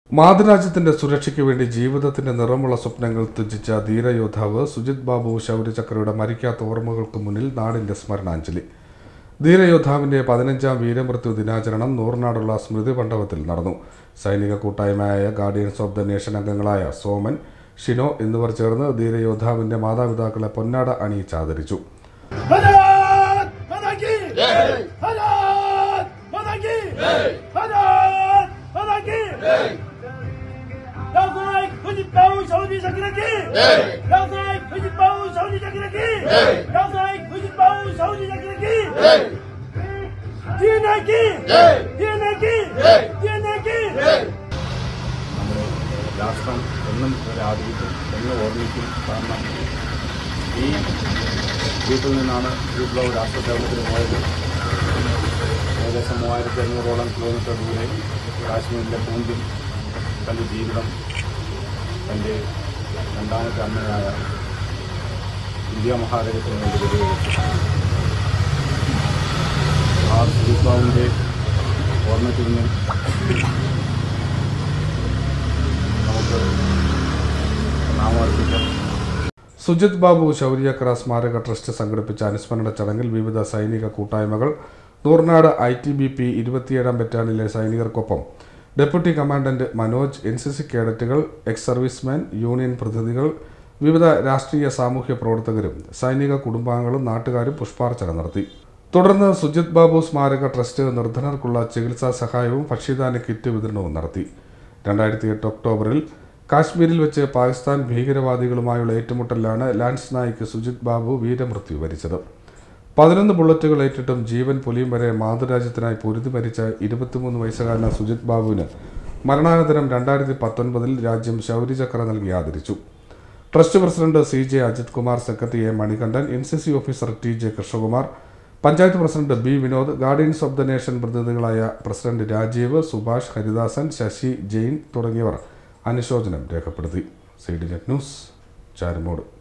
മാതൃരാജ്യത്തിന്റെ സുരക്ഷയ്ക്ക് വേണ്ടി ജീവിതത്തിന്റെ നിറമുള്ള സ്വപ്നങ്ങൾ ത്യജിച്ച ധീരയോദ്ധാവ് സുജിത് ബാബു ശൗര്യചക്രയുടെ മരിക്കാത്ത ഓർമ്മകൾക്ക് മുന്നിൽ നാടിന്റെ സ്മരണാഞ്ജലി ധീരയോദ്ധാവിന്റെ പതിനഞ്ചാം വീരമൃത്യു ദിനാചരണം നൂറിനാടുള്ള സ്മൃതി മണ്ഡപത്തിൽ നടന്നു സൈനിക കൂട്ടായ്മയായ ഗാർഡിയൻസ് ഓഫ് ദ നേഷൻ അംഗങ്ങളായ സോമൻ ഷിനോ എന്നിവർ ചേർന്ന് ധീരയോദ്ധാവിന്റെ മാതാപിതാക്കളെ പൊന്നാട അണിയിച്ചാദരിച്ചു Hadat! Madaki! Hadat! Madaki! Hadat! Madaki! Lazarek Hujit Bahu Saudi Zakiraki! Lazarek Hujit Bahu Saudi Zakiraki! Lazarek Hujit Bahu Saudi Zakiraki! Dinaki! Dinaki! Dinaki! നമ്മുടെ രാഷ്ട്രം എന്നും ഒരു ആദരിക്കും എന്നും ഓർമ്മിക്കും കാരണം ഈ വീട്ടിൽ നിന്നാണ് വിപ്ലവ രാഷ്ട്രസേവനത്തിന് പോയത് ഏകദേശം മൂവായിരത്തി അഞ്ഞൂറോളം കിലോമീറ്റർ ദൂരെ കാശ്മീരിലെ പൂന്തിൽ തൻ്റെ ജീവിതം തൻ്റെ രണ്ടാമത്തെ അമ്മയായ ഇന്ത്യ മഹാരാജ്യത്തിന് വേണ്ടി വിലയിരുത്തി ആ വിപ്ലവിൻ്റെ ഓർമ്മയ്ക്ക് മുന്നിൽ നമുക്ക് നാമർപ്പിക്കാം സുജിത് ബാബു ശൗര്യചക്ര സ്മാരക ട്രസ്റ്റ് സംഘടിപ്പിച്ച അനുസ്മരണ ചടങ്ങിൽ വിവിധ സൈനിക കൂട്ടായ്മകൾ Noornad I T B P ഇരുപത്തിയേഴാം ബറ്റാലിയനിലെ സൈനികർക്കൊപ്പം deputy commandant Manoj N C C കേഡറ്റുകൾ എക്സ് സർവീസ്മാൻ യൂണിയൻ പ്രതിനിധികൾ വിവിധ രാഷ്ട്രീയ സാമൂഹ്യ പ്രവർത്തകരും സൈനിക കുടുംബാംഗങ്ങളും നാട്ടുകാരും പുഷ്പാർച്ചന നടത്തി തുടർന്ന് സുജിത് ബാബു സ്മാരക ട്രസ്റ്റ് നിർധനർക്കുള്ള ചികിത്സാ സഹായവും ഭക്ഷ്യധാന്യ കിറ്റ് വിതരണവും നടത്തി രണ്ടായിരത്തി എട്ട് ഒക്ടോബറിൽ കാശ്മീരിൽ വെച്ച് പാകിസ്ഥാൻ ഭീകരവാദികളുമായുള്ള ഏറ്റുമുട്ടലിലാണ് ലാൻസ് നായിക് സുജിത് ബാബു വീരമൃത്യു വരിച്ചത് പതിനൊന്ന് ബുള്ളറ്റുകൾ ഏറ്റിട്ടും ജീവൻ പൊലിയും വരെ മാതൃരാജ്യത്തിനായി പൊരുതി മരിച്ച ഇരുപത്തിമൂന്ന് വയസ്സുകാരനായ സുജിത് ബാബുവിന് മരണാനന്തരം രണ്ടായിരത്തി പത്തൊൻപതിൽ രാജ്യം ശൗര്യചക്ര നൽകി ആദരിച്ചു trust president C J Ajith Kumar secretary A Manikandan N C C officer T J Krishnakumar panchayat president B Vinod guardians of the nation പ്രതിനിധികളായ പ്രസിഡന്റ് രാജീവ് സുഭാഷ് ഹരിദാസൻ ശശി ജെയിൻ തുടങ്ങിയവർ അനുശോചനം രേഖപ്പെടുത്തി സി ഡി നെറ്റ് ന്യൂസ് ചാരുമോട്